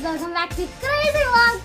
Welcome back to crazy vlog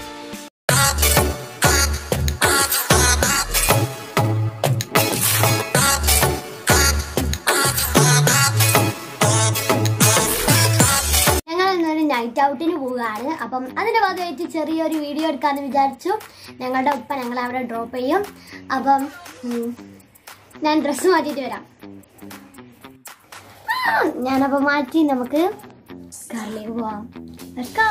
ഞങ്ങൾ ഇന്നൊരു night ഔട്ടിന് പോവുകയാണ് അപ്പം അതിന്റെ ഭാഗമായിട്ട് ചെറിയൊരു വീഡിയോ എടുക്കാമെന്ന് വിചാരിച്ചു ഞങ്ങളുടെ ഉപ്പ ഞങ്ങളെ അവിടെ ഡ്രോപ്പ് ചെയ്യും അപ്പം ഉം, ഞാൻ ഡ്രസ്സ് മാറ്റിയിട്ട് വരാം ആ, ഞാനപ്പോൾ മാറ്റി നമുക്ക് കാറിലേക്ക് പോവാം Let's go.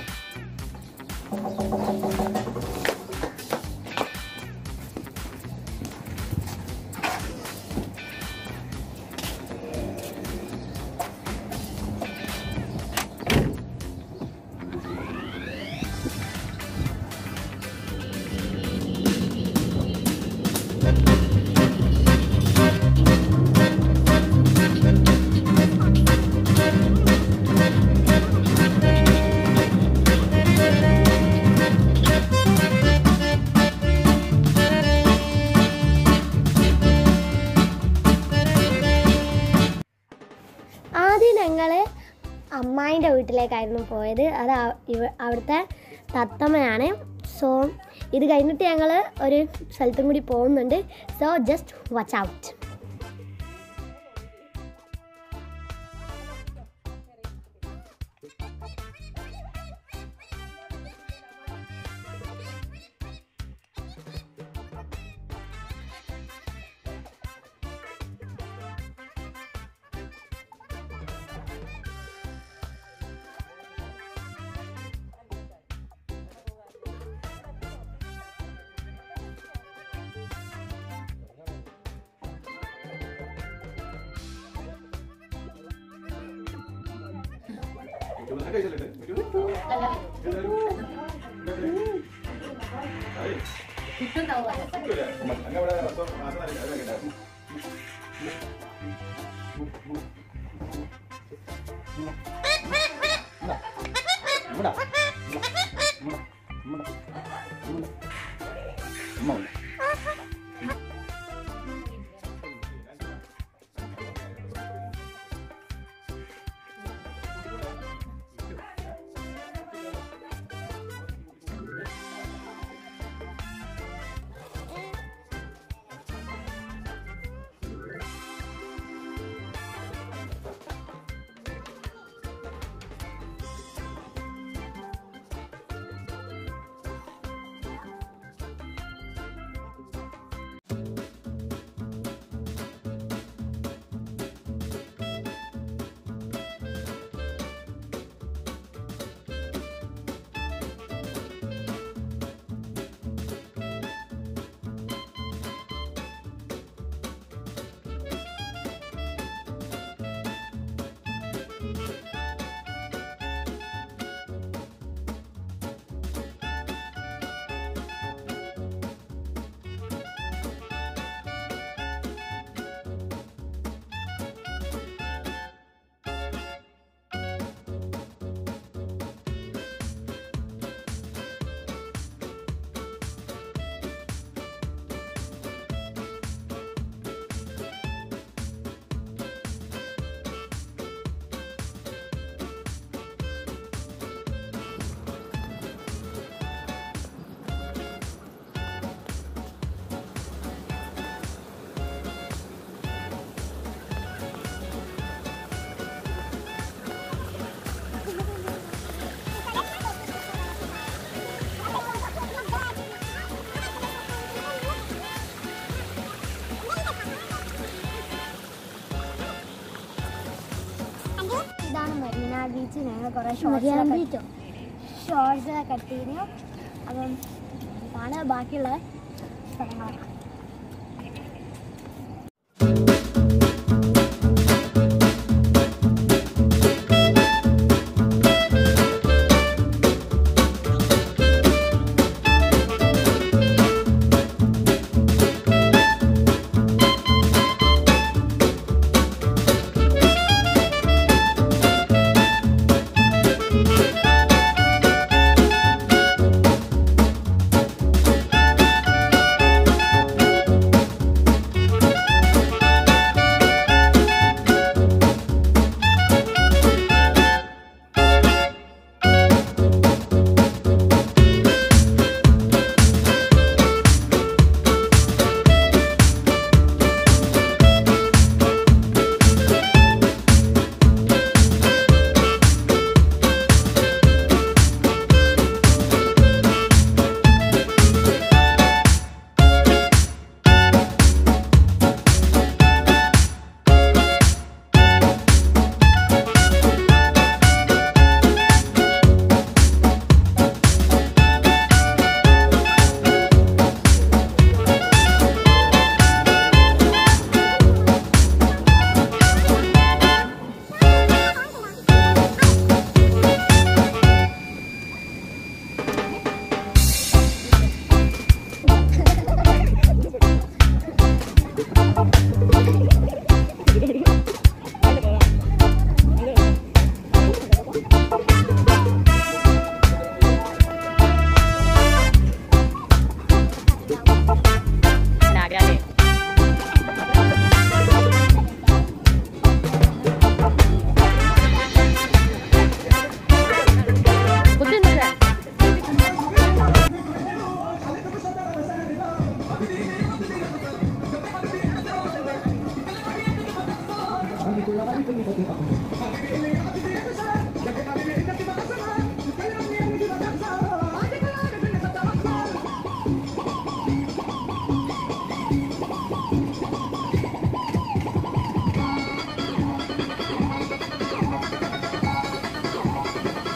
ആദ്യം ഞങ്ങൾ അമ്മായിൻ്റെ വീട്ടിലേക്കായിരുന്നു പോയത് അത് അ- ഇവ- അവിടുത്തെ തത്തമ്മയാണ് സോ ഇത് കഴിഞ്ഞിട്ട് ഞങ്ങൾ ഒരു സ്ഥലത്തും കൂടി പോകുന്നുണ്ട് സോ ജസ്റ്റ് വാച്ച് ഔട്ട് ഇതാണ് മരീന ബീച്ച് ഞങ്ങൾ കുറേ ഷോർട്സ് ഷോർട്സ് കട്ട് ചെയ്തു അപ്പം ഇതാണ് ബാക്കിയുള്ള സ്ഥലങ്ങളൊക്കെ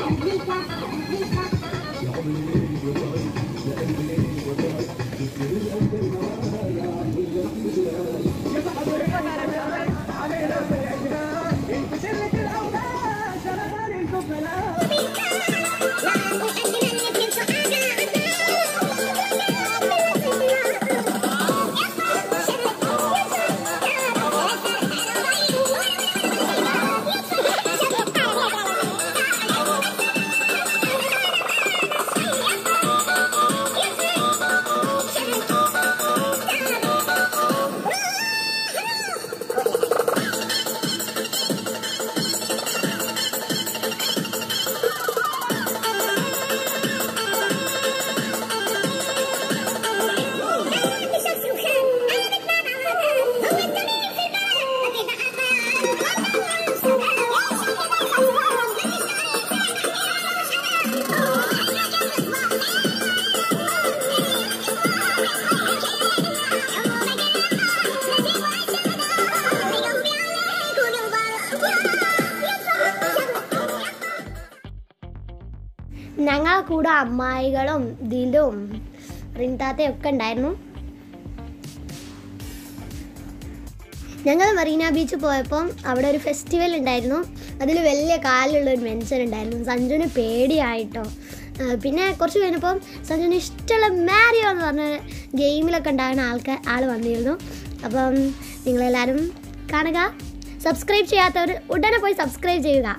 ഞങ്ങളെ കൂടെ അമ്മായികളും ദിലും റിൻതാത്തയും ഒക്കെ ഉണ്ടായിരുന്നു ഞങ്ങൾ മറീന ബീച്ച് പോയപ്പം അവിടെ ഒരു ഫെസ്റ്റിവൽ ഉണ്ടായിരുന്നു അതിൽ വലിയ കാലുള്ള ഒരു മെൻഷൻ ഉണ്ടായിരുന്നു സഞ്ജുവിന് പേടിയായിട്ടോ ആ, പിന്നെ കുറച്ച് കഴിഞ്ഞപ്പം സഞ്ജുവിന് ഇഷ്ടമുള്ള മാരിയോ എന്ന് പറഞ്ഞ ഗെയിമിലൊക്കെ ഉണ്ടാകുന്ന ആൾക്കാർ ആൾ വന്നിരുന്നു അപ്പം നിങ്ങളെല്ലാവരും കാണുക സബ്സ്ക്രൈബ് ചെയ്യാത്തവർ ഉടനെ പോയി സബ്സ്ക്രൈബ് ചെയ്യുക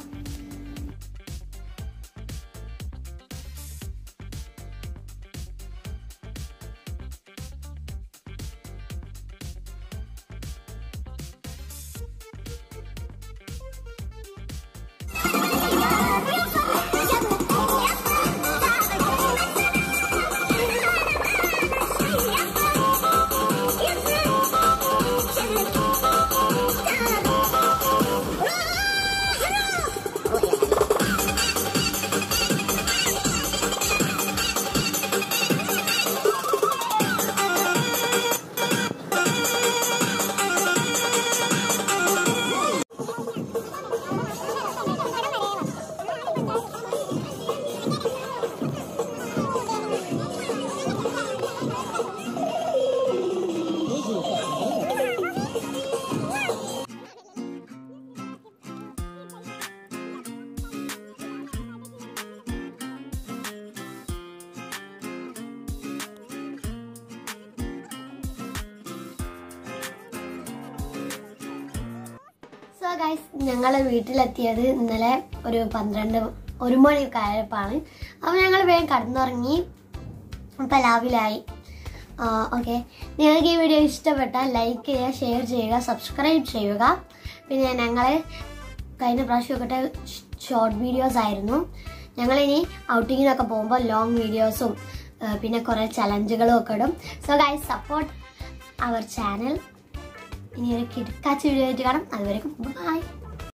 സോ ഗൈസ് ഞങ്ങൾ വീട്ടിലെത്തിയത് ഇന്നലെ ഒരു പന്ത്രണ്ട് ഒരു മണി കായപ്പാണ് അപ്പോൾ ഞങ്ങൾ വേഗം കടന്നുറങ്ങി അപ്പം ലാവിലായി ഓക്കെ നിങ്ങൾക്ക് ഈ വീഡിയോ ഇഷ്ടപ്പെട്ടാൽ ലൈക്ക് ചെയ്യുക ഷെയർ ചെയ്യുക സബ്സ്ക്രൈബ് ചെയ്യുക പിന്നെ ഞങ്ങൾ കഴിഞ്ഞ പ്രാവശ്യമൊക്കെ ഷോർട്ട് വീഡിയോസ് ആയിരുന്നു ഞങ്ങളിനി ഔട്ടിങ്ങിനൊക്കെ പോകുമ്പോൾ ലോങ് വീഡിയോസും പിന്നെ കുറേ ചലഞ്ചുകളും ഒക്കെ ഇടും so guys support our channel ഇനി ഒരു കിടക്കാച്ച വീഡിയോ ആയിട്ട് കാണാം അതുവരെയും ബൈ